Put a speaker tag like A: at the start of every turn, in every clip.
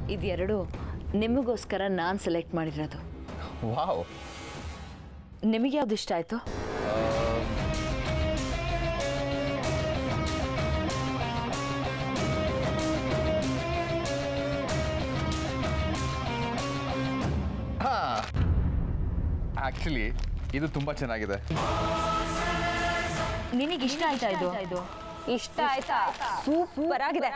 A: ಇದೆರಡು ನಿಮಗೋಸ್ಕರ ನಾನು ಸೆಲೆಕ್ಟ್ ಮಾಡಿರೋದು
B: ವಾವ್
A: ನಿಮಗೆ ಯಾವ್ದು ಇಷ್ಟ ಆಯಿತು
B: ಹಾಂ ಆ್ಯಕ್ಚುಲಿ ಇದು ತುಂಬ ಚೆನ್ನಾಗಿದೆ
A: ನಿನಗೆ ಇಷ್ಟ ಆಯ್ತಾ ಇದು
C: ಇಷ್ಟ ಆಯ್ತಾ ಸೂಪರ್ ಆಗಿದೆ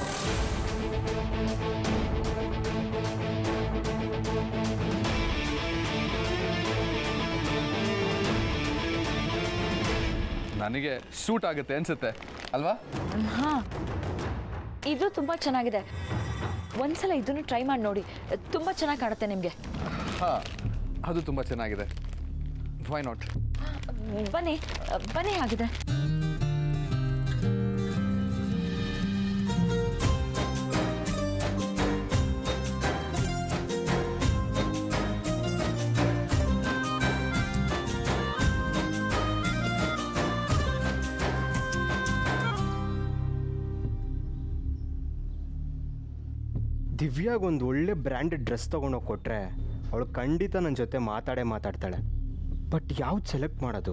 B: ನನಗೆ ಸೂಟ್ ಆಗುತ್ತೆ ಅನ್ಸುತ್ತೆ ಅಲ್ವಾ
A: ಹಾಂ ಇದು ತುಂಬ ಚೆನ್ನಾಗಿದೆ ಒಂದ್ಸಲ ಇದನ್ನು ಟ್ರೈ ಮಾಡಿ ನೋಡಿ ತುಂಬ ಚೆನ್ನಾಗಿ ಕಾಣುತ್ತೆ ನಿಮಗೆ
B: ಹಾಂ ಅದು ತುಂಬ ಚೆನ್ನಾಗಿದೆ ವೈ ನಾಟ್
A: ಬನ್ನಿ ಬನ್ನಿ ಆಗಿದೆ
D: ದಿವ್ಯಾಗ ಒಂದು ಒಳ್ಳೆ ಬ್ರ್ಯಾಂಡೆಡ್ ಡ್ರೆಸ್ ತೊಗೊಂಡೋಗಿ ಕೊಟ್ಟರೆ ಅವಳು ಖಂಡಿತ ನನ್ನ ಜೊತೆ ಮಾತಾಡೇ ಮಾತಾಡ್ತಾಳೆ ಬಟ್ ಯಾವ್ದು ಸೆಲೆಕ್ಟ್ ಮಾಡೋದು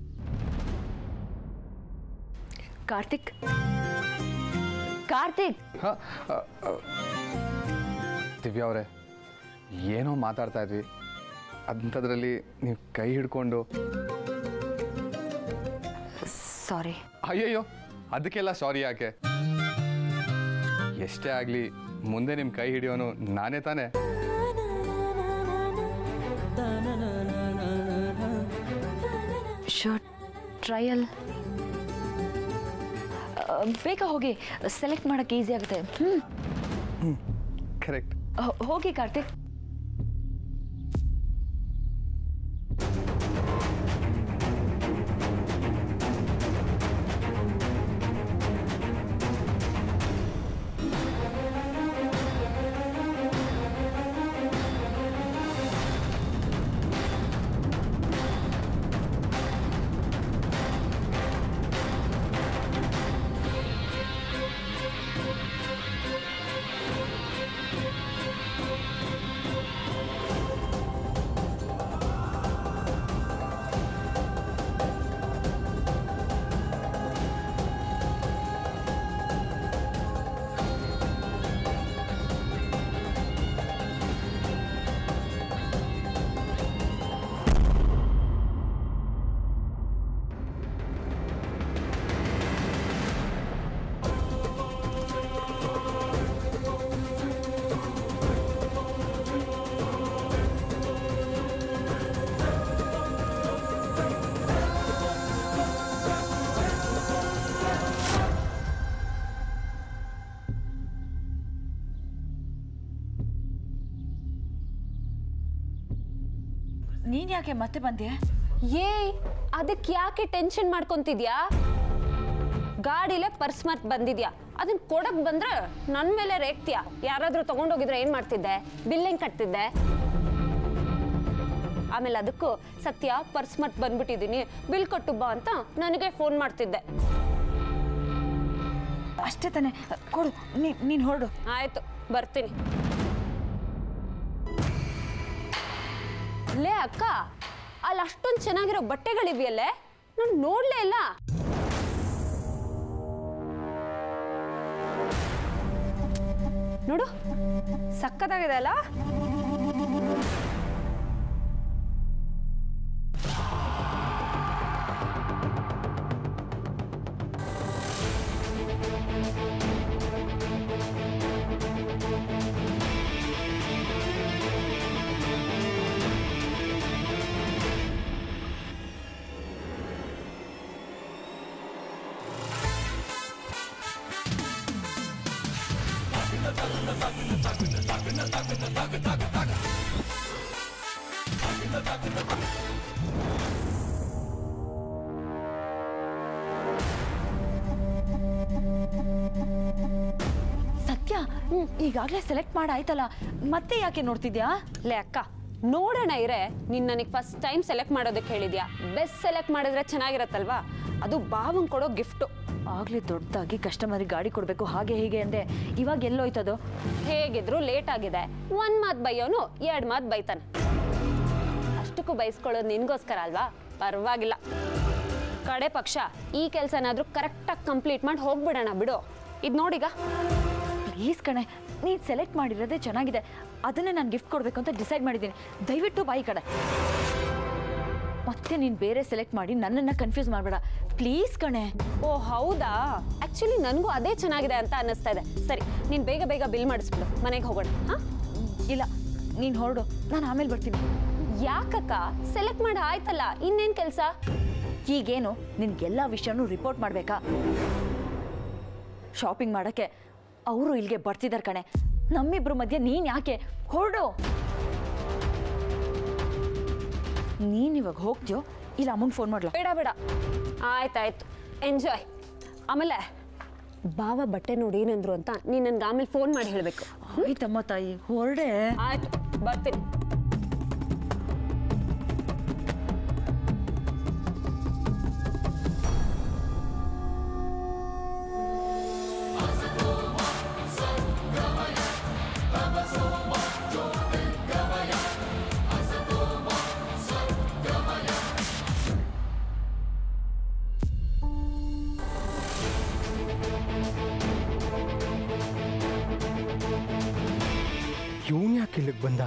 A: ಕಾರ್ತಿಕ್ ಕಾರ್ತಿಕ್
B: ಹಾಂ ದಿವ್ಯಾ ಅವರೇ ಏನೋ ಮಾತಾಡ್ತಾ ಇದ್ವಿ ಅಂಥದ್ರಲ್ಲಿ ನೀವು ಕೈ ಹಿಡ್ಕೊಂಡು
A: ಸಾರಿ
B: ಅಯ್ಯಯ್ಯೋ ಅದಕ್ಕೆಲ್ಲ ಸಾರಿ ಯಾಕೆ ಎಷ್ಟೇ ಆಗಲಿ ಮುಂದೆ ನಿಮ್ಮ ಕೈ ಹಿಡಿಯೋನು ನಾನೇ ತಾನೇ
A: ಶರ್ಟ್ ಟ್ರಯಲ್ ಬೇಗ ಹೋಗಿ ಸೆಲೆಕ್ಟ್ ಮಾಡೋಕ್ಕೆ ಈಸಿ ಆಗುತ್ತೆ ಹ್ಞೂ
B: ಕರೆಕ್ಟ್
A: ಹೋಗಿ ಕಾರ್ತಿಕ್ ನೀನು ಯಾಕೆ ಮತ್ತೆ ಬಂದೆ
C: ಏ ಅದಕ್ಕೆ ಯಾಕೆ ಟೆನ್ಷನ್ ಮಾಡ್ಕೊಂತಿದ್ಯಾ ಗಾಡಿಲೇ ಪರ್ಸ್ ಮರ್ತ್ ಬಂದಿದ್ಯಾ ಅದನ್ನ ಕೊಡಕ್ ಬಂದ್ರೆ ನನ್ನ ಮೇಲೆ ರೇಗ್ತೀಯ ಯಾರಾದ್ರೂ ತಗೊಂಡೋಗಿದ್ರೆ ಏನ್ ಮಾಡ್ತಿದ್ದೆ ಬಿಲ್ ಹೆಂಗ್ ಕಟ್ತಿದ್ದೆ ಆಮೇಲೆ ಅದಕ್ಕೂ ಸತ್ಯ ಪರ್ಸ್ ಮರ್ತ್ ಬಂದ್ಬಿಟ್ಟಿದೀನಿ ಬಿಲ್ ಕೊಟ್ಟು ಬಾ ಅಂತ ನನಗೆ ಫೋನ್ ಮಾಡ್ತಿದ್ದೆ
A: ಅಷ್ಟೇ ತಾನೆ ಕೊಡು ನೀನು ಹೊರಡು
C: ಆಯ್ತು ಬರ್ತೀನಿ ಲೇ ಅಕ್ಕ ಅಲ್ಲಿ ಅಷ್ಟೊಂದು ಚೆನ್ನಾಗಿರೋ ಬಟ್ಟೆಗಳಿವೆಯಲ್ಲೇ ನಾನು ನೋಡ್ಲೇ ಇಲ್ಲ ನೋಡು ಸಕ್ಕತ್ತಾಗಿದೆ ಅಲ್ಲ
A: ಸತ್ಯ ಈಗಾಗಲೇ ಸೆಲೆಕ್ಟ್ ಮಾಡಾಯ್ತಲ್ಲ ಮತ್ತೆ ಯಾಕೆ ನೋಡ್ತಿದ್ಯಾ
C: ಲೇ ಅಕ್ಕ ನೋಡೋಣ ಇರೆ ನೀನು ನನಗೆ ಫಸ್ಟ್ ಟೈಮ್ ಸೆಲೆಕ್ಟ್ ಮಾಡೋದಕ್ಕೆ ಹೇಳಿದ್ಯಾ ಬೆಸ್ಟ್ ಸೆಲೆಕ್ಟ್ ಮಾಡಿದ್ರೆ ಚೆನ್ನಾಗಿರತ್ತಲ್ವಾ ಅದು ಬಾವಂಗೆ ಕೊಡೋ ಗಿಫ್ಟು
A: ಆಗಲೇ ದೊಡ್ಡದಾಗಿ ಕಸ್ಟಮರಿಗೆ ಗಾಡಿ ಕೊಡಬೇಕು ಹಾಗೆ ಹೀಗೆ ಅಂದೆ ಇವಾಗ ಎಲ್ಲೋಯ್ತದು
C: ಹೇಗಿದ್ರು ಲೇಟ್ ಆಗಿದೆ ಒಂದ್ ಮಾತು ಬೈಯೋನು ಎರಡು ಮಾತು ಬೈತಾನೆ ಅಷ್ಟಕ್ಕೂ ಬೈಸ್ಕೊಳ್ಳೋದು ನಿನ್ಗೋಸ್ಕರ ಅಲ್ವಾ ಪರವಾಗಿಲ್ಲ ಕಡೆ ಪಕ್ಷ ಈ ಕೆಲಸನಾದ್ರೂ ಕರೆಕ್ಟಾಗಿ ಕಂಪ್ಲೀಟ್ ಮಾಡಿ ಹೋಗ್ಬಿಡೋಣ ಬಿಡು ಇದು ನೋಡೀಗ
A: ಪ್ಲೀಸ್ ಕಣೆ ನೀನು ಸೆಲೆಕ್ಟ್ ಮಾಡಿರೋದೇ ಚೆನ್ನಾಗಿದೆ ಅದನ್ನೇ ನಾನು ಗಿಫ್ಟ್ ಕೊಡಬೇಕು ಅಂತ ಡಿಸೈಡ್ ಮಾಡಿದ್ದೀನಿ ದಯವಿಟ್ಟು ಬಾಯಿ ಕಡೆ ಮತ್ತೆ ನೀನು ಬೇರೆ ಸೆಲೆಕ್ಟ್ ಮಾಡಿ ನನ್ನನ್ನು ಕನ್ಫ್ಯೂಸ್ ಮಾಡಬೇಡ ಪ್ಲೀಸ್ ಕಣೆ
C: ಓ ಹೌದಾ ಆ್ಯಕ್ಚುಲಿ ನನಗೂ ಅದೇ ಚೆನ್ನಾಗಿದೆ ಅಂತ ಅನ್ನಿಸ್ತಾ ಇದೆ ಸರಿ ನೀನು ಬೇಗ ಬೇಗ ಬಿಲ್ ಮಾಡಿಸ್ಬಿಡು ಮನೆಗೆ ಹೋಗೋಣ ಹಾಂ
A: ಇಲ್ಲ ನೀನು ಹೊರಡು ನಾನು ಆಮೇಲೆ ಬರ್ತೀನಿ
C: ಯಾಕಕ್ಕ ಸೆಲೆಕ್ಟ್ ಮಾಡಿ ಆಯ್ತಲ್ಲ ಇನ್ನೇನು ಕೆಲಸ
A: ಈಗೇನು ನಿನ್ಗೆಲ್ಲ ವಿಷಯನೂ ರಿಪೋರ್ಟ್ ಮಾಡಬೇಕಾ ಶಾಪಿಂಗ್ ಮಾಡೋಕ್ಕೆ ಅವರು ಇಲ್ಲಿಗೆ ಬರ್ತಿದ್ದಾರೆ ಕಣೆ ನಮ್ಮಿಬ್ರ ಮಧ್ಯೆ ನೀನು ಯಾಕೆ ಹೊರಡು ನೀನು ಇವಾಗ ಹೋಗ್ತೀಯೋ ಇಲ್ಲ ಅಮ್ಮಂಗೆ ಫೋನ್ ಮಾಡ್ಲಾ
C: ಬೇಡ ಬೇಡ ಆಯ್ತಾಯ್ತು ಎಂಜಾಯ್ ಆಮೇಲೆ ಬಾವ ಬಟ್ಟೆ ನೋಡಿ ಏನಂದ್ರು ಅಂತ ನೀನು ನನ್ಗೆ ಆಮೇಲೆ ಫೋನ್ ಮಾಡಿ ಹೇಳಬೇಕು
A: ಆಯ್ತಮ್ಮ ತಾಯಿ ಹೊರಡೆ
C: ಆಯ್ತು ಬರ್ತೀನಿ
D: ಇವನ್ ಯಾಕೆ ಇಲ್ಲಿಗೆ ಬಂದ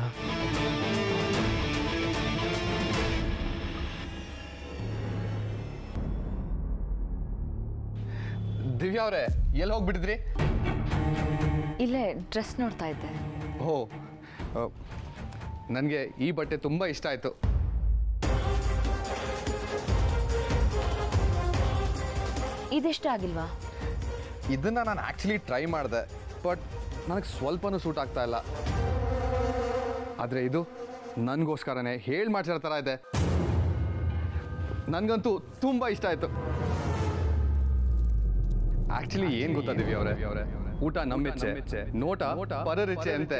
B: ದಿವ್ಯಾ ಅವರೇ ಎಲ್ಲಿ ಹೋಗ್ಬಿಟ್ಟಿದ್ರಿ
A: ಇಲ್ಲೇ ಡ್ರೆಸ್ ನೋಡ್ತಾ ಇದ್ದೆ
B: ಓ ನನಗೆ ಈ ಬಟ್ಟೆ ತುಂಬ ಇಷ್ಟ ಆಯಿತು
A: ಇದೆಷ್ಟ ಆಗಿಲ್ವಾ
B: ಇದನ್ನು ನಾನು ಆ್ಯಕ್ಚುಲಿ ಟ್ರೈ ಮಾಡಿದೆ ಬಟ್ ನನಗೆ ಸ್ವಲ್ಪನೂ ಸೂಟ್ ಆಗ್ತಾ ಇಲ್ಲ ಆದರೆ ಇದು ನನಗೋಸ್ಕರನೇ ಹೇಳಿ ಮಾಡ್ಸಿರೋ ಥರ ಇದೆ ನನಗಂತೂ ತುಂಬ ಇಷ್ಟ ಆಯಿತು ಆ್ಯಕ್ಚುಲಿ ಏನು ಗೊತ್ತಾ ದಿವ್ಯ ಅವರೇ ಅವರೇ ಊಟ ನಮ್ಮಿಚ್ಚೆ ನೋಟ ಪರರಿಚ್ಚೆ ಅಂತೆ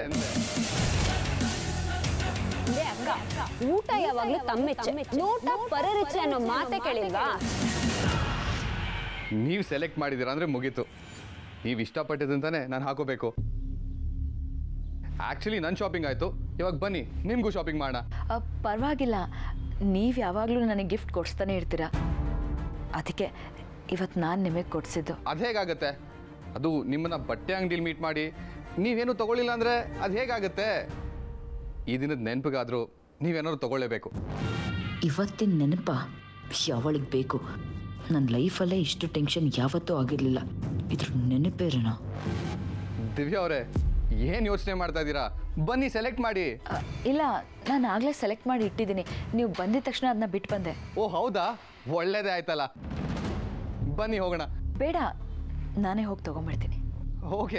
C: ಲೇ ಅಕ್ಕ ಊಟ ಯಾವಾಗ್ಲೂ ತಮ್ಮೆಚ್ಚೆ ನೋಟ ಪರರಿಚ್ಚೆ ಅನ್ನೋ ಮಾತೆ ಕೇಳಿಲ್ವಾ
B: ನೀವು ಸೆಲೆಕ್ಟ್ ಮಾಡಿದ್ದೀರಾ ಅಂದರೆ ಮುಗೀತು ನೀವು ಇಷ್ಟಪಟ್ಟಿದ್ದಂತಾನೆ ನಾನು ಹಾಕೋಬೇಕು ಆ್ಯಕ್ಚುಲಿ ನನ್ನ ಶಾಪಿಂಗ್ ಆಯಿತು ಇವಾಗ ಬನ್ನಿ ನಿಮಗೂ ಶಾಪಿಂಗ್ ಮಾಡೋಣ
A: ಅ, ಪರವಾಗಿಲ್ಲ ನೀವು ಯಾವಾಗಲೂ ನನಗೆ ಗಿಫ್ಟ್ ಕೊಡಿಸ್ತಾನೆ ಇರ್ತೀರಾ ಅದಕ್ಕೆ ಇವತ್ತು ನಾನು ನಿಮಗೆ ಕೊಡಿಸಿದ್ದು
B: ಅದು ಹೇಗಾಗುತ್ತೆ ಅದು ನಿಮ್ಮನ್ನ ಬಟ್ಟೆ ಅಂಗಡಿಲಿ ಮೀಟ್ ಮಾಡಿ ನೀವೇನು ತಗೊಳ್ಳಿಲ್ಲ ಅಂದರೆ ಅದು ಹೇಗಾಗುತ್ತೆ ಈ ದಿನದ ನೆನಪಿಗಾದರೂ ನೀವೇನಾದ್ರು ತಗೊಳ್ಳೇಬೇಕು
E: ಇವತ್ತಿನ ನೆನಪ ಯಾವಳಿಗೆ ಬೇಕು ನನ್ನ ಲೈಫಲ್ಲೇ ಇಷ್ಟು ಟೆನ್ಷನ್ ಯಾವತ್ತೂ ಆಗಿರಲಿಲ್ಲ ಇದ್ರ ನೆನಪೇರಣ
B: ದಿವ್ಯಾ ಅವರೇ ಏನು ಯೋಚನೆ ಮಾಡ್ತಾ ಇದ್ದೀರಾ ಬನ್ನಿ ಸೆಲೆಕ್ಟ್ ಮಾಡಿ
A: ಅ, ಇಲ್ಲ ನಾನು ಆಗಲೇ ಸೆಲೆಕ್ಟ್ ಮಾಡಿ ಇಟ್ಟಿದ್ದೀನಿ ನೀವು ಬಂದಿದ ತಕ್ಷಣ ಅದನ್ನ ಬಿಟ್ಟು ಬಂದೆ
B: ಓ ಹೌದಾ ಒಳ್ಳೇದೇ ಆಯ್ತಲ್ಲ ಬನ್ನಿ ಹೋಗೋಣ
A: ಬೇಡ ನಾನೇ ಹೋಗಿ ತೊಗೊಂಬರ್ತೀನಿ
B: ಓಕೆ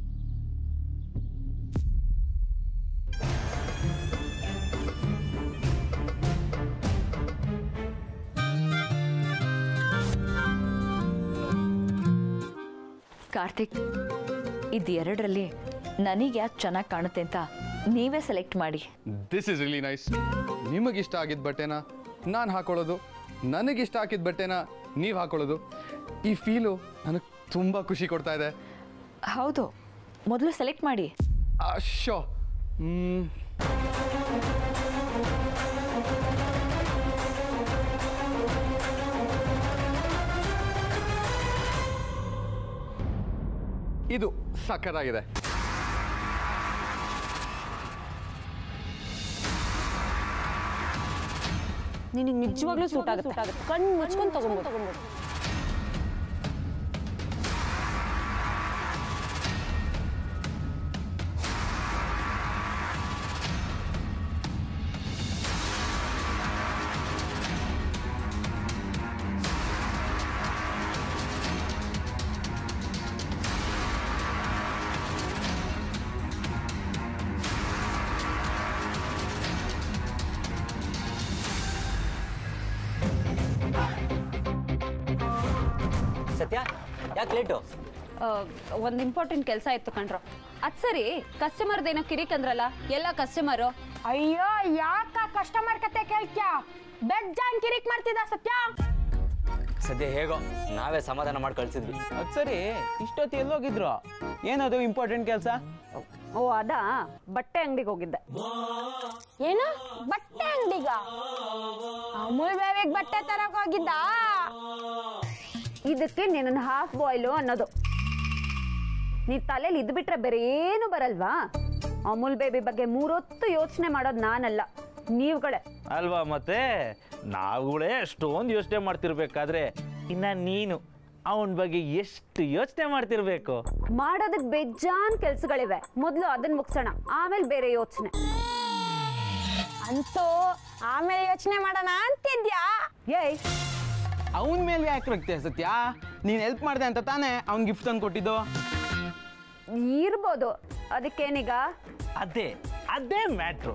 A: ಕಾರ್ತಿಕ್ ಇದು ಎರಡರಲ್ಲಿ ನನಗೆ ಯಾಕೆ ಚೆನ್ನಾಗಿ ಕಾಣುತ್ತೆ ಅಂತ ನೀವೇ ಸೆಲೆಕ್ಟ್ ಮಾಡಿ
B: ದಿಸ್ ಇಸ್ ರಿಲಿ ನೈಸ್ ನಿಮಗಿಷ್ಟ ಆಗಿದ್ದ ಬಟ್ಟೆನ ನಾನು ಹಾಕೊಳ್ಳೋದು ನನಗಿಷ್ಟ ಆಗಿದ್ದ ಬಟ್ಟೆನ ನೀವು ಹಾಕೊಳ್ಳೋದು ಈ ಫೀಲು ನನಗೆ ತುಂಬ ಖುಷಿ ಕೊಡ್ತಾ ಇದೆ
A: ಹೌದು ಮೊದಲು ಸೆಲೆಕ್ಟ್ ಮಾಡಿ
B: ಶೋ ಇದು ಸಕ್ಕತ್ತಾಗಿದೆ
C: ನಿನಗೆ ನಿಜವಾಗ್ಲೂ ಸೂಟ್ ಆಗುತ್ತೆ ಕಣ್ಣು ಮುಚ್ಕೊಂಡು ತಗೊಂಬೋದು
F: ಸತ್ಯ ಯಾಕೆ ಲೇಟು
C: ಒಂದು ಇಂಪಾರ್ಟೆಂಟ್ ಕೆಲಸ ಇತ್ತು ಕಣ್ರೋ ಅದ್ ಸರಿ ಕಸ್ಟಮರ್ದೇನೋ ಕಿರಿಕಂದ್ರಲ್ಲ ಎಲ್ಲ ಕಸ್ಟಮರು
F: ಅಯ್ಯೋ ಯಾಕ ಕಸ್ಟಮರ್ ಕತೆ ಕೇಳ್ತ್ಯಾ ಬೆಜ್ಜಾನ್ ಕಿರಿಕ್ ಮಾಡ್ತಿದ್ದ ಸತ್ಯ
G: ಸದ್ಯ ಹೇಗೋ ನಾವೇ ಸಮಾಧಾನ ಮಾಡಿ ಕಳ್ಸಿದ್ವಿ
H: ಅದ್ ಸರಿ ಇಷ್ಟೊತ್ತು ಎಲ್ಲೋಗಿದ್ರು ಏನದು ಇಂಪಾರ್ಟೆಂಟ್ ಕೆಲಸ
C: ಓ ಅದಾ ಬಟ್ಟೆ ಅಂಗಡಿಗೆ ಹೋಗಿದ್ದೆ
F: ಏನು ಬಟ್ಟೆ ಅಂಗಡಿಗ ಅಮೂಲ್ ಬೇಬಿಗ್ ಬಟ್ಟೆ ತರಕ್ ಹೋಗಿದ್ದ
C: ಇದಕ್ಕೆ ನಿನ್ನ ಹಾಫ್ ಬಾಯ್ಲು ಅನ್ನೋದು ನೀ ತಲೆಯಲ್ಲಿ ಇದ್ ಬಿಟ್ರೆ ಬೇರೆ ಏನು ಬರಲ್ವಾ ಅಮೂಲ್ ಬೇಬಿ ಬಗ್ಗೆ ಮೂರೊತ್ತು ಯೋಚನೆ ಮಾಡೋದು ನಾನಲ್ಲ ನೀವುಗಳೇ
I: ಅಲ್ವಾ ಮತ್ತೆ ನಾವುಗಳೇ ಅಷ್ಟೊಂದು ಯೋಚನೆ ಮಾಡ್ತಿರ್ಬೇಕಾದ್ರೆ ಇನ್ನ ನೀನು ಅವನ ಬಗ್ಗೆ ಎಷ್ಟು ಯೋಚನೆ ಮಾಡ್ತಿರ್ಬೇಕು
C: ಮಾಡೋದಕ್ಕೆ ಬೇಜಾನ್ ಕೆಲ್ಸಗಳಿವೆ ಮೊದಲು ಅದನ್ನ ಮುಗಿಸೋಣ ಆಮೇಲೆ ಬೇರೆ ಯೋಚನೆ
F: ಅಂತೂ ಆಮೇಲೆ ಯೋಚನೆ ಮಾಡೋಣ ಅಂತಿದ್ಯಾ
C: ಏಯ್
H: ಅವನ ಮೇಲೆ ಯಾಕೆ ರಕ್ತೆ ಸತ್ಯ ನೀನು ಹೆಲ್ಪ್ ಮಾಡಿದೆ ಅಂತ ತಾನೇ ಅವ್ನ್ ಗಿಫ್ಟ್ ತಂದು ಕೊಟ್ಟಿದ್ದು
C: ಇರ್ಬೋದು ಅದಕ್ಕೇನೀಗ
I: ಅದೇ ಅದೇ ಮ್ಯಾಟ್ರು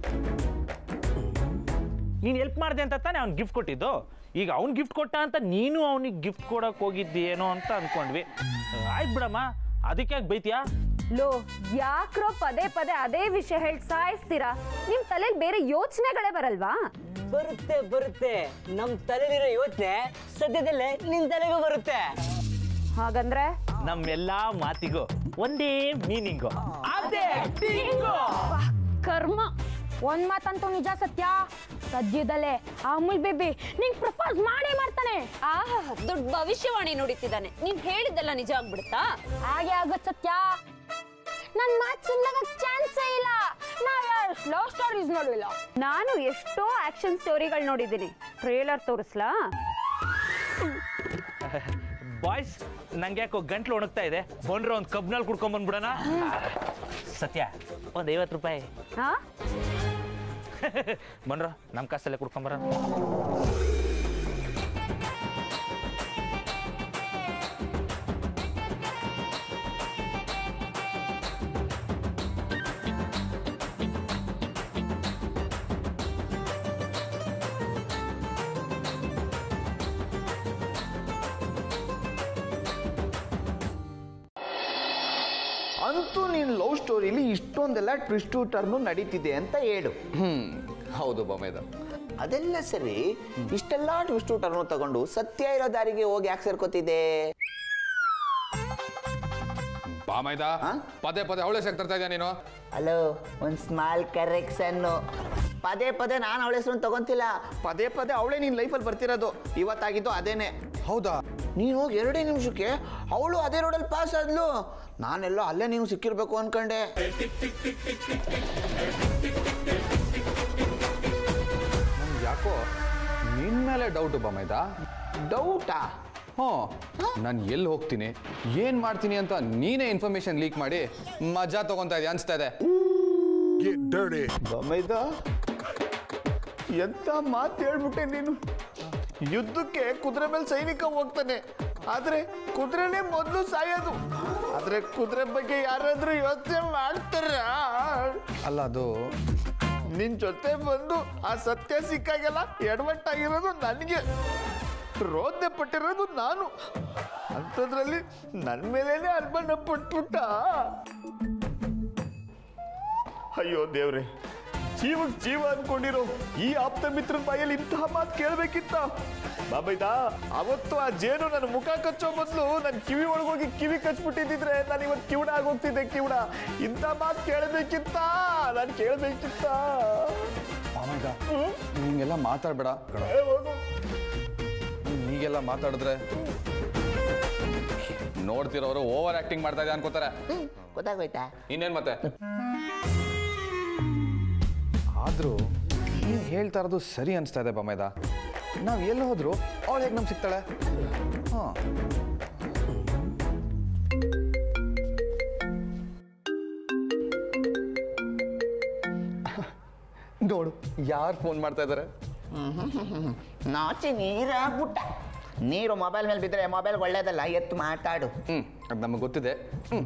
I: ನೀನು ಹೆಲ್ಪ್ ಮಾಡಿದೆ ಅಂತ ತಾನೇ ಅವ್ನು ಗಿಫ್ಟ್ ಕೊಟ್ಟಿದ್ದು ಈಗ ಅವ್ನು ಗಿಫ್ಟ್ ಕೊಟ್ಟ ಅಂತ ನೀನು ಅವನಿಗೆ ಗಿಫ್ಟ್ ಕೊಡಕ್ಕೆ ಹೋಗಿದ್ದೀಯೇನೋ ಅಂತ ಅನ್ಕೊಂಡ್ವಿ ಆಯ್ತು ಬಿಡಮ್ಮ ಅದಕ್ಕೆ ಯಾಕೆ ಬೈತೀಯಾ
C: ಲೋ ಯಾಕ್ರೋ ಪದೇ ಪದೇ ಅದೇ ವಿಷಯ ಹೇಳಿ ಸಾಯಿಸ್ತೀರಾ ನಿಮ್ ತಲೆಯಲ್ಲಿ ಬೇರೆ ಯೋಚನೆಗಳೇ ಬರಲ್ವಾ
G: ಬರುತ್ತೆ ಬರುತ್ತೆ ನಮ್ ತಲೆಲಿರೋ ಯೋಚನೆ ಸದ್ಯದಲ್ಲೇ ನಿನ್ ತಲೆಗೂ ಬರುತ್ತೆ
C: ಹಾಗಂದ್ರೆ
I: ನಮ್ಮೆಲ್ಲ ಮಾತಿಗೂ ಒಂದೇ ಮೀನಿಂಗು ಅದೇ ಟಿಂಗು.
F: ಕರ್ಮ ಒಂದ್ ಮಾತಂತೂ ನಿಜ ಸತ್ಯ ಸದ್ಯದಲ್ಲೇ ಆ ಅಮೂಲ್ ಬೇಬಿ ನಿಂಗ್ ಪ್ರಪೋಸ್ ಮಾಡೇ ಮಾಡ್ತಾನೆ
C: ಆಹಾ ದೊಡ್ಡ ಭವಿಷ್ಯವಾಣಿ ನುಡಿತಿದ್ದಾನೆ ನೀನ್ ಹೇಳಿದ್ದೆಲ್ಲ ನಿಜ ಆಗ್ಬಿಡುತ್ತಾ
F: ಹಾಗೆ ಆಗತ್ ಸತ್ಯ ನನ್ ಮಾತ್ ಸುಳ್ಳಾಗಕ್ ಚಾನ್ಸೇ ಇಲ್ಲ ನಾವ್ ಲವ್ ಸ್ಟೋರೀಸ್ ನೋಡಿಲ್ಲ
C: ನಾನು ಎಷ್ಟೋ ಆಕ್ಷನ್ ಸ್ಟೋರಿಗಳು ನೋಡಿದ್ದೀನಿ ಟ್ರೇಲರ್ ತೋರಿಸ್ಲಾ
I: ಬಾಯ್ಸ್ ನಂಗೆ ಯಾಕೋ ಗಂಟ್ಲು ಒಣಗ್ತಾ ಇದೆ ಬಂದ್ರೆ ಒಂದು ಕಬ್ನಲ್ಲಿ ಕುಡ್ಕೊಂಡ್ ಬಂದ್ಬಿಡೋಣ ಸತ್ಯ ಒಂದು ಐವತ್ತು ರೂಪಾಯಿ
C: ಹಾ
I: ಬಂದ್ರ ನಮ್ಮ ಕಾಸಲ್ಲೇ ಕುಡ್ಕೊಂಬರ
J: ಅಂತೂ ನೀನು ಲವ್ ಸ್ಟೋರಿಲಿ ಇಷ್ಟೊಂದೆಲ್ಲ ಟ್ವಿಸ್ಟು ಟರ್ನು ನಡೀತಿದೆ ಅಂತ ಹೇಳು
B: ಹ್ಮ್ ಹೌದು ಬಮೇದ
J: ಅದೆಲ್ಲ ಸರಿ ಇಷ್ಟೆಲ್ಲ ಟ್ವಿಸ್ಟು ಟರ್ನು ತಗೊಂಡು ಸತ್ಯ ಇರೋ ದಾರಿಗೆ ಹೋಗಿ ಯಾಕೆ ಸೇರ್ಕೋತಿದೆ
B: ಬಾಮೈದ
J: ಹಾ?
B: ಪದೇ ಪದೇ ಅವಳೇ ತರ್ತಾ ಇದೆಯಾ ನೀನು
J: ಹಲೋ ಒಂದು ಸ್ಮಾಲ್ ಕರೆಕ್ಷನ್ನು ಪದೇ ಪದೇ ನಾನು ಅವಳ ಹೆಸರು ತಗೊಂತಿಲ್ಲ ಪದೇ ಪದೇ ಅವಳೇ ನಿನ್ನ ಲೈಫಲ್ಲಿ ಬರ್ತಿರೋದು ಇವತ್ತಾಗಿದ್ದು ಅದೇನೆ
B: ಹೌದಾ
J: ನೀನು ಹೋಗಿ ಎರಡೇ ನಿಮಿಷಕ್ಕೆ ಅವಳು ಅದೇ ರೋಡಲ್ಲಿ ಪಾಸ್ ಆದ್ಲು ನಾನೆಲ್ಲೋ ಅಲ್ಲೇ ನೀವು ಸಿಕ್ಕಿರ್ಬೇಕು ಅನ್ಕೊಂಡೆ
B: ನನ್ಗೆ ಯಾಕೋ ನಿನ್ ಮೇಲೆ ಡೌಟು ಬಮೈದ
J: ಡೌಟಾ
B: ಹ್ಞೂ ನಾನು ಎಲ್ಲಿ ಹೋಗ್ತೀನಿ ಏನು ಮಾಡ್ತೀನಿ ಅಂತ ನೀನೇ ಇನ್ಫಾರ್ಮೇಶನ್ ಲೀಕ್ ಮಾಡಿ ಮಜಾ ತಗೊಂತಾ ಇದೆಯಾ ಅನಿಸ್ತಾ ಇದೆ
J: ಬಮೈದ ಎಂತ ಮಾತು ಹೇಳ್ಬಿಟ್ಟೆ ನೀನು ಯುದ್ಧಕ್ಕೆ ಕುದುರೆ ಮೇಲೆ ಸೈನಿಕ ಹೋಗ್ತಾನೆ ಆದ್ರೆ ಕುದುರೆನೇ ಮೊದಲು ಸಾಯೋದು ಆದ್ರೆ ಕುದುರೆ ಬಗ್ಗೆ ಯಾರಾದ್ರೂ ಯೋಚನೆ ಮಾಡ್ತಾರ
B: ಅಲ್ಲ ಅದು
J: ನಿನ್ ಜೊತೆ ಬಂದು ಆ ಸತ್ಯ ಸಿಕ್ಕಾಗೆಲ್ಲ ಎಡವಟ್ಟಾಗಿರೋದು ನನಗೆ ರೋದ್ನೆ ಪಟ್ಟಿರೋದು ನಾನು ಅಂಥದ್ರಲ್ಲಿ ನನ್ನ ಮೇಲೇನೆ ಅರ್ಪಣೆ ಪಟ್ಬಿಟ್ಟ ಅಯ್ಯೋ ದೇವ್ರೆ ಜೀವಕ್ ಜೀವ ಅನ್ಕೊಂಡಿರೋ ಈ ಆಪ್ತ ಮಿತ್ರನ ಬಾಯಲ್ಲಿ ಇಂತಹ ಮಾತು ಕೇಳ್ಬೇಕಿತ್ತ ಬಾಬೈದ ಅವತ್ತು ಆ ಜೇನು ನನ್ನ ಮುಖ ಕಚ್ಚೋ ಬದಲು ನನ್ನ ಕಿವಿ ಒಳಗೋಗಿ ಕಿವಿ ಕಚ್ಬಿಟ್ಟಿದ್ರೆ ನಾನು ಇವತ್ತು ಕಿವುಡ ಆಗೋಗ್ತಿದ್ದೆ ಕಿವುಡ ಇಂಥ ಮಾತು ಕೇಳಬೇಕಿತ್ತ ನಾನು ಕೇಳಬೇಕಿತ್ತ
B: ಬಾಮೈದ ಹಿಂಗೆಲ್ಲ ಮಾತಾಡ್ಬೇಡ ಹೀಗೆಲ್ಲ ಮಾತಾಡಿದ್ರೆ ನೋಡ್ತಿರೋರು ಓವರ್ ಆಕ್ಟಿಂಗ್ ಮಾಡ್ತಾ ಇದೆ ಅನ್ಕೋತಾರೆ
J: ಗೊತ್ತಾಗೋಯ್ತಾ
B: ಇನ್ನೇನ್ ಮತ್ತೆ ಆದ್ರೂ ನೀನ್ ಹೇಳ್ತಾ ಇರೋದು ಸರಿ ಅನಿಸ್ತಾ ಇದೆ ಬಮೇದ ನಾವ್ ಎಲ್ಲಿ ಹೋದ್ರು ಅವಳು ಹೇಗೆ ನಮ್ಗೆ ಸಿಗ್ತಾಳೆ ಹಾ ನೋಡು ಯಾರು ಫೋನ್ ಮಾಡ್ತಾ ಇದ್ದಾರೆ
J: ನಾಚಿ ನೀರಾಗ್ಬಿಟ್ಟ ನೀರು ಮೊಬೈಲ್ ಮೇಲೆ ಬಿದ್ದರೆ ಮೊಬೈಲ್ ಒಳ್ಳೇದಲ್ಲ ಎತ್ತು ಮಾತಾಡು
B: ಹ್ಮ್ ಅದು ನಮಗೆ ಗೊತ್ತಿದೆ ಹ್ಮ್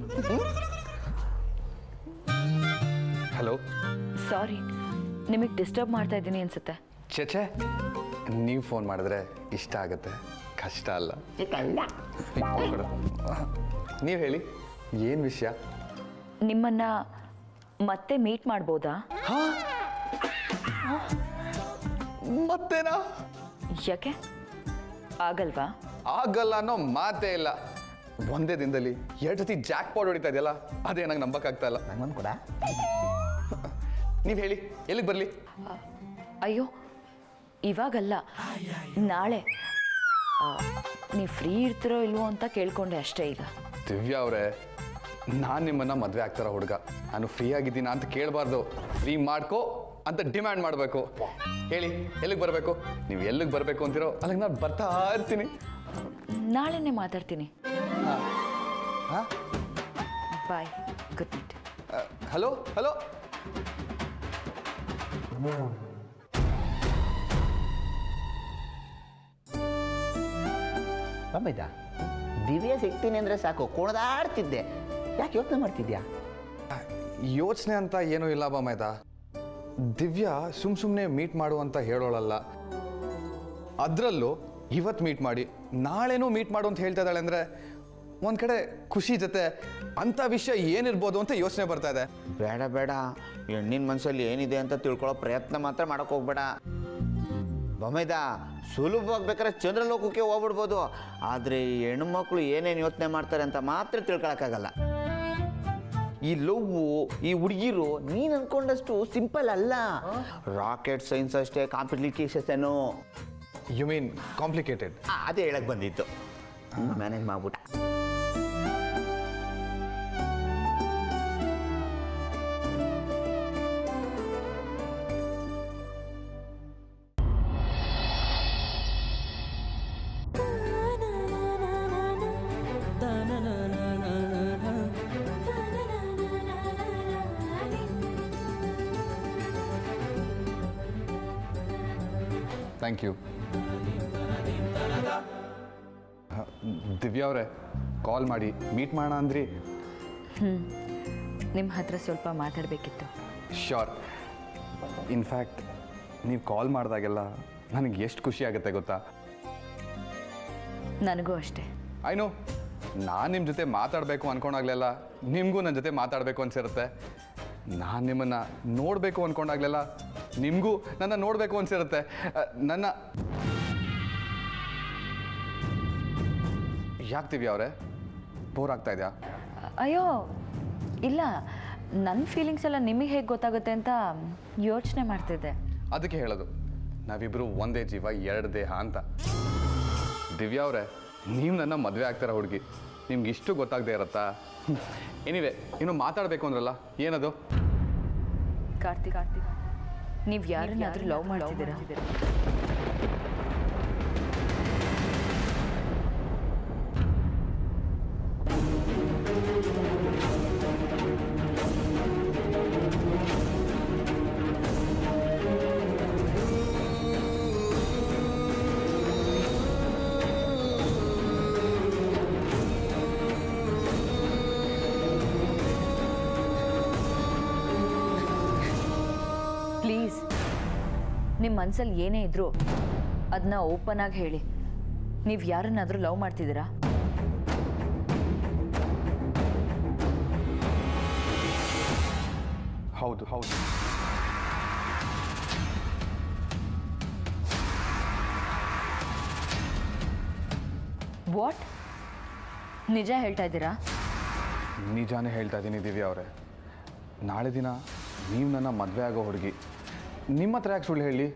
B: ಹಲೋ
A: ಸಾರಿ ನಿಮಗೆ ಡಿಸ್ಟರ್ಬ್ ಮಾಡ್ತಾ ಇದ್ದೀನಿ ಅನ್ಸುತ್ತೆ
B: ಚೇಚೆ ನೀವು ಫೋನ್ ಮಾಡಿದ್ರೆ ಇಷ್ಟ ಆಗುತ್ತೆ ಕಷ್ಟ ಅಲ್ಲ ನೀವು ಹೇಳಿ ಏನು ವಿಷಯ
A: ನಿಮ್ಮನ್ನ ಮತ್ತೆ ಮೀಟ್ ಮಾಡ್ಬೋದಾ
B: ಮತ್ತೇನಾ
A: ಯಾಕೆ ಆಗಲ್ವಾ
B: ಆಗಲ್ಲ ಅನ್ನೋ ಮಾತೇ ಇಲ್ಲ ಒಂದೇ ದಿನದಲ್ಲಿ ಎರಡು ಸತಿ ಜಾಕ್ ಪಾಡ್ ಹೊಡಿತಾ ಇದೆಯಲ್ಲ ಅದೇ ನಂಗೆ ನಂಬಕ್ಕಾಗ್ತಾ ಇಲ್ಲ
G: ನಂಗೊಂದು ಕೂಡ
B: ನೀವು ಹೇಳಿ ಎಲ್ಲಿಗೆ ಬರಲಿ
A: ಅಯ್ಯೋ ಇವಾಗಲ್ಲ ನಾಳೆ ನೀವು ಫ್ರೀ ಇರ್ತಿರೋ ಇಲ್ವೋ ಅಂತ ಕೇಳ್ಕೊಂಡೆ ಅಷ್ಟೇ ಈಗ
B: ದಿವ್ಯಾ ಅವರೇ ನಾನು ನಿಮ್ಮನ್ನ ಮದುವೆ ಆಗ್ತಾರ ಹುಡುಗ ನಾನು ಫ್ರೀ ಆಗಿದ್ದೀನ ಅಂತ ಕೇಳಬಾರ್ದು ಫ್ರೀ ಮಾಡ್ಕೋ ಅಂತ ಡಿಮ್ಯಾಂಡ್ ಮಾಡಬೇಕು ಹೇಳಿ ಎಲ್ಲಿಗೆ ಬರಬೇಕು ನೀವು ಎಲ್ಲಿಗೆ ಬರಬೇಕು ಅಂತಿರೋ ಅಲ್ಲಿಗೆ ನಾನು ಬರ್ತಾ ಇರ್ತೀನಿ
A: ನಾಳೆನೇ ಮಾತಾಡ್ತೀನಿ
B: ಹಾಂ
A: bye good night
B: hello hello
G: ಬಾಬೈದ ದಿವ್ಯ ಸಿಗ್ತೀನಿ ಅಂದ್ರೆ ಸಾಕು ಕುಣದಾಡ್ತಿದ್ದೆ ಯಾಕೆ ಯೋಚನೆ ಮಾಡ್ತಿದ್ಯಾ
B: ಯೋಚನೆ ಅಂತ ಏನೂ ಇಲ್ಲ ಬಾಮೈದ ದಿವ್ಯಾ ಸುಮ್ ಸುಮ್ಮನೆ ಮೀಟ್ ಮಾಡು ಅಂತ ಹೇಳೋಳಲ್ಲ ಅದರಲ್ಲೂ ಇವತ್ತು ಮೀಟ್ ಮಾಡಿ ನಾಳೆನೂ ಮೀಟ್ ಮಾಡು ಅಂತ ಹೇಳ್ತಾ ಇದ್ದಾಳೆ ಅಂದರೆ ಒಂದು ಕಡೆ ಖುಷಿ ಜೊತೆ ಅಂಥ ವಿಷಯ ಏನಿರ್ಬೋದು ಅಂತ ಯೋಚನೆ ಬರ್ತಾ ಇದೆ
K: ಬೇಡ ಬೇಡ ಹೆಣ್ಣಿನ ಮನಸ್ಸಲ್ಲಿ ಏನಿದೆ ಅಂತ ತಿಳ್ಕೊಳ್ಳೋ ಪ್ರಯತ್ನ ಮಾತ್ರ ಮಾಡಕ್ ಹೋಗ್ಬೇಡ ಬೊಮ್ಮೈದ ಸುಲಭವಾಗಿ ಬೇಕಾದ್ರೆ ಚಂದ್ರಲೋಕಕ್ಕೆ ಹೋಗ್ಬಿಡ್ಬೋದು ಆದರೆ ಈ ಹೆಣ್ಮಕ್ಳು ಏನೇನು ಯೋಚನೆ ಮಾಡ್ತಾರೆ ಅಂತ ಮಾತ್ರ ತಿಳ್ಕೊಳಕ್ಕಾಗಲ್ಲ ಈ ಲವ್ವು ಈ ಹುಡುಗಿರು ನೀನು ಅನ್ಕೊಂಡಷ್ಟು ಸಿಂಪಲ್ ಅಲ್ಲ ರಾಕೆಟ್ ಸೈನ್ಸ್ ಅಷ್ಟೇ ಕಾಂಪ್ಲಿಕೇಶನ್ಸೇನು
B: ಯು ಮೀನ್ ಕಾಂಪ್ಲಿಕೇಟೆಡ್
K: ಅದೇ ಹೇಳಕ್ ಬಂದಿತ್ತು ಮ್ಯಾನೇಜ್ ಮಾಡ್ಬಿಟ್ಟ
B: ಥ್ಯಾಂಕ್ ಯು ದಿವ್ಯಾ ಅವರೇ ಕಾಲ್ ಮಾಡಿ ಮೀಟ್ ಮಾಡೋಣ ಅಂದ್ರಿ
A: ಹ್ಞೂ ನಿಮ್ಮ ಹತ್ರ ಸ್ವಲ್ಪ ಮಾತಾಡಬೇಕಿತ್ತು
B: ಶ್ಯೂರ್ ಇನ್ಫ್ಯಾಕ್ಟ್ ನೀವು ಕಾಲ್ ಮಾಡಿದಾಗೆಲ್ಲ ನನಗೆ ಎಷ್ಟು ಖುಷಿ ಆಗುತ್ತೆ ಗೊತ್ತಾ
A: ನನಗೂ ಅಷ್ಟೇ
B: ಐ ನೋ ನಾನು ನಿಮ್ಮ ಜೊತೆ ಮಾತಾಡಬೇಕು ಅನ್ಕೊಂಡಾಗ್ಲೆಲ್ಲ ನಿಮಗೂ ನನ್ನ ಜೊತೆ ಮಾತಾಡಬೇಕು ಅನ್ಸಿರುತ್ತೆ ನಾನು ನಿಮ್ಮನ್ನು ನೋಡಬೇಕು ಅಂದ್ಕೊಂಡಾಗ್ಲೆಲ್ಲ ನಿಮಗೂ ನನ್ನ ನೋಡಬೇಕು ಅನ್ಸಿರುತ್ತೆ ಅ, ನನ್ನ ಯಾಕೆ ದಿವ್ಯಾ ಅವರೇ ಬೋರ್ ಆಗ್ತಾ ಇದೆಯಾ
A: ಅಯ್ಯೋ ಇಲ್ಲ ನನ್ನ ಫೀಲಿಂಗ್ಸ್ ಎಲ್ಲ ನಿಮಗೆ ಹೇಗೆ ಗೊತ್ತಾಗುತ್ತೆ ಅಂತ ಯೋಚನೆ ಮಾಡ್ತಿದ್ದೆ
B: ಅದಕ್ಕೆ ಹೇಳೋದು ನಾವಿಬ್ಬರು ಒಂದೇ ಜೀವ ಎರಡು ದೇಹ ಅಂತ ದಿವ್ಯಾ ಅವರೇ ನೀವು ನನ್ನ ಮದುವೆ ಆಗ್ತಾರ ಹುಡುಗಿ ನಿಮ್ಗೆ ಇಷ್ಟು ಗೊತ್ತಾಗದೇ ಇರತ್ತಾ ಎನಿವೆ ಇನ್ನು ಮಾತಾಡಬೇಕು ಅಂದ್ರಲ್ಲ ಏನದು
A: ಕಾರ್ತಿಕ್ ಕಾರ್ತಿಕ್ ನೀವು ಯಾರನ್ನಾದ್ರೂ ಲವ್ ಮಾಡ್ತಿದ್ದೀರಾ ಪ್ಲೀಸ್ ನಿಮ್ಮ ಮನ್ಸಲ್ಲಿ ಏನೇ ಇದ್ರೂ ಅದನ್ನ ಓಪನ್ ಆಗಿ ಹೇಳಿ ನೀವು ಯಾರನ್ನಾದ್ರೂ ಲವ್ ಮಾಡ್ತಿದ್ದೀರಾ
B: ಹೌದು ಹೌದು
A: ವಾಟ್ ನಿಜ ಹೇಳ್ತಾ ಇದ್ದೀರಾ
B: ನಿಜಾನೇ ಹೇಳ್ತಾ ಇದ್ದೀನಿ ದಿವ್ಯಾ ಅವರೇ ನಾಳೆ ದಿನ ನೀವು ನನ್ನ ಮದುವೆ ಆಗೋ ಹುಡುಗಿ ನಿಮ್ಮ ಹತ್ರ ಯಾಕೆ ಸುಳ್ಳು ಹೇಳಿ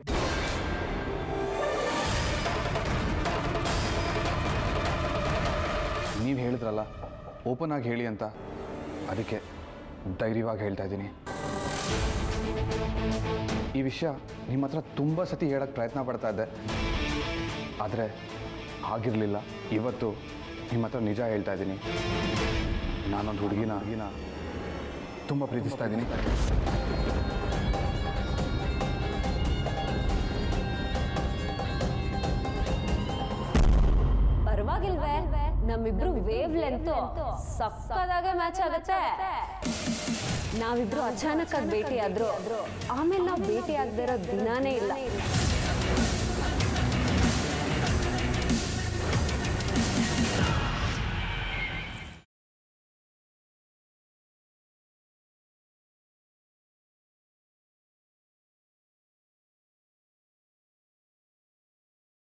B: ನೀವು ಹೇಳಿದ್ರಲ್ಲ ಓಪನ್ ಆಗಿ ಹೇಳಿ ಅಂತ ಅದಕ್ಕೆ ಧೈರ್ಯವಾಗಿ ಹೇಳ್ತಾ ಇದ್ದೀನಿ ಈ ವಿಷಯ ನಿಮ್ಮ ಹತ್ರ ತುಂಬ ಸತಿ ಹೇಳಕ್ಕೆ ಪ್ರಯತ್ನ ಪಡ್ತಾ ಇದ್ದೆ ಆದರೆ ಆಗಿರಲಿಲ್ಲ ಇವತ್ತು ನಿಮ್ಮ ಹತ್ರ ನಿಜ ಹೇಳ್ತಾ ಇದ್ದೀನಿ ನಾನೊಂದು ಹುಡುಗಿನ ಹುಡುಗಿನ ತುಂಬ ಪ್ರೀತಿಸ್ತಾ ಇದ್ದೀನಿ
C: ಪರವಾಗಿಲ್ವೇ ನಮ್ಮಿಬ್ರು ವೇವ್ ಲೆಂತ್ ಸಕ್ಕದಾಗೆ ಮ್ಯಾಚ್ ಆಗತ್ತೆ ನಾವಿಬ್ರು ಅಚಾನಕ್ ಆಗಿ ಭೇಟಿ ಆದ್ರು ಆಮೇಲೆ ನಾವು ಭೇಟಿ ಆಗದೆ ಇರೋ ದಿನಾನೇ ಇಲ್ಲ